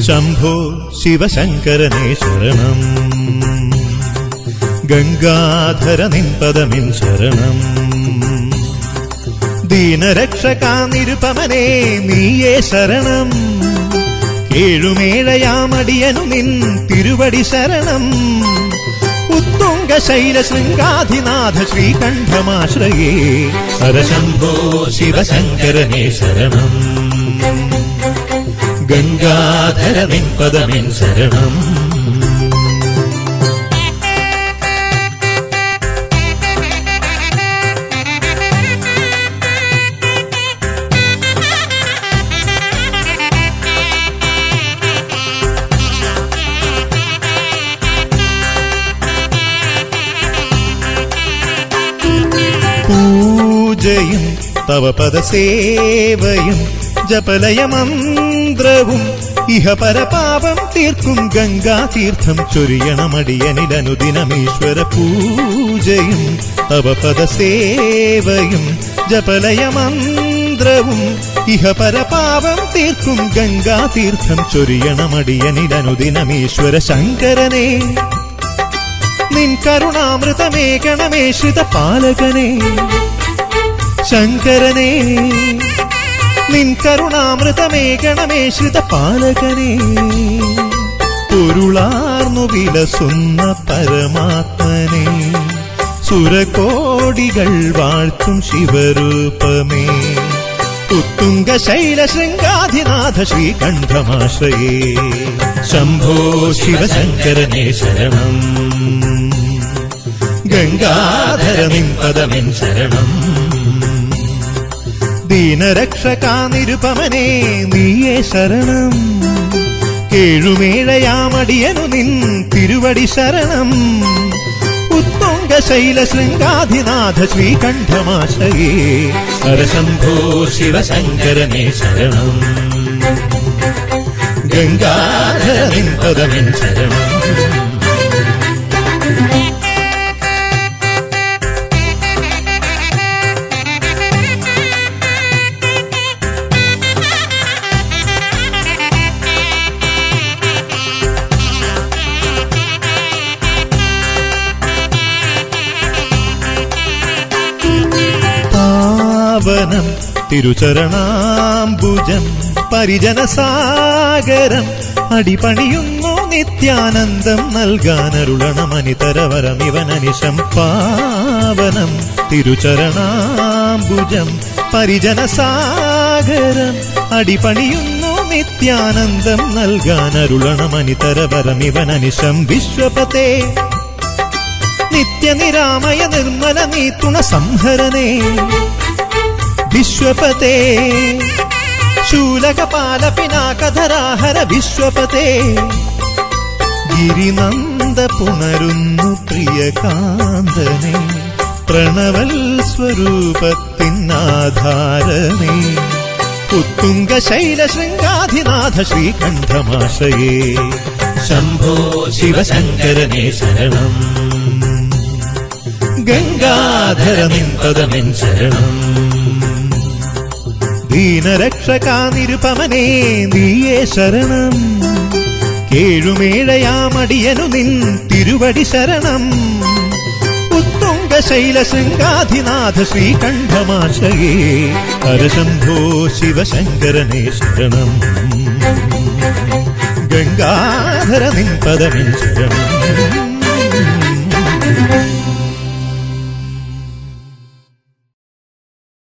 ശംഭോ ശിവശങ്കരനേ ശരണം ഗംഗാധര നിൻപദമിൻ ശരണം ദീനരക്ഷകാ നിരുപമനേ നീയേ ശരണം ഏഴുമേഴയാമടിയനു നിൻ തിരുവടി ശരണം ഉത്തുംഗ ശൈല ശൃംഗാധിനാഥ ശ്രീകണ്ഠമാശ്രയേ ഹരശംഭോ ശിവശങ്കരനേ ശരണം ഗംഗാധര നിൻപദമിൻ ശരണം പൂജയും തവ പദസേവയും ജപലയമന്ത്രവും ഇഹ പരപാപം തീർക്കും ഗംഗാതീർത്ഥം ചൊരിയണമടിയനിലനുദിനമീശ്വര പൂജയും തവ പദസേവയും ജപലയമന്ത്രവും ഇഹ പരപാപം തീർക്കും ഗംഗാതീർത്ഥം ചൊരിയണമടിയനിലനുദിനമീശ്വര ശങ്കരനേ നിൻ കരുണാമൃതമേകണമേ ശ്രിത പാലകനേ ശങ്കരനേ നിൻ കരുണാമൃതമേകണമേ ശ്രിത പാലകനേ പൊരുളാർന്നു വിലസുന്ന പരമാത്മനെ സുരകോടികൾ വാഴ്ത്തും ശിവരൂപമേ ഉത്തുംഗ ശൈല ശൃംഗാധിനാഥ ശ്രീകണ്ഠമാശ്രയേ ശംഭോ ശിവശങ്കരനേ ശരണം ഗംഗാധര നിൻപദമിൻ ശരണം ദീനരക്ഷകാ നിരുപമനേ നീയേ ശരണം കേഴുമേഴയാമടിയനു നിൻ തിരുവടി ശരണം ഉത്തുംഗ ശൈല ശൃംഗാധിനാഥ ശ്രീകണ്ഠമാശയേ ഹരശംഭോ ശിവശങ്കരനേ ശരണം ഗംഗാധര നിൻപദമിൻ ശരണം പാവനം തിരുചരണാംബുജം പരിജനസാഗരം അടിപണിയുന്നു നിത്യാനന്ദം നൽകാനരുളണമനിതരവരമിവനനിശം പാവനം തിരുചരണാംബുജം പരിജനസാഗരം അടിപണിയുന്നു നിത്യാനന്ദം നൽകാനരുളണമനിതരവരമിവനനിശം വിശ്വപതേ നിത്യനിരാമയ നിർമ്മല നീത്തുണ സംഹരനേ വിശ്വപതേ ശൂലകപാല പിനാകധരാഹര വിശ്വപതേ ഗിരിനന്ദ പുണരുന്നു പ്രിയകാന്തനെ പ്രണവൽ സ്വരൂപത്തിനാധാരനേ ഉത്തുംഗ ശൈല ശൃംഗാധിനാഥ ശ്രീകണ്ഠമാശയേ ശംഭോ ശിവശങ്കരനേ ശരണം ഗംഗാധര നിൻപദമിൻ ശരണം ദീനരക്ഷകാ നിരുപമനേ നീയേ ശരണം കേഴുമേഴയാമടിയനു നിൻ തിരുവടി ശരണം ഉത്തുംഗ ശൈല ശൃംഗാധിനാഥ ശ്രീകണ്ഠമാശയേ ഹരശംഭോ ശിവശങ്കരനേ ശരണം ഗംഗാധര നിൻപദമിൻ ശരണം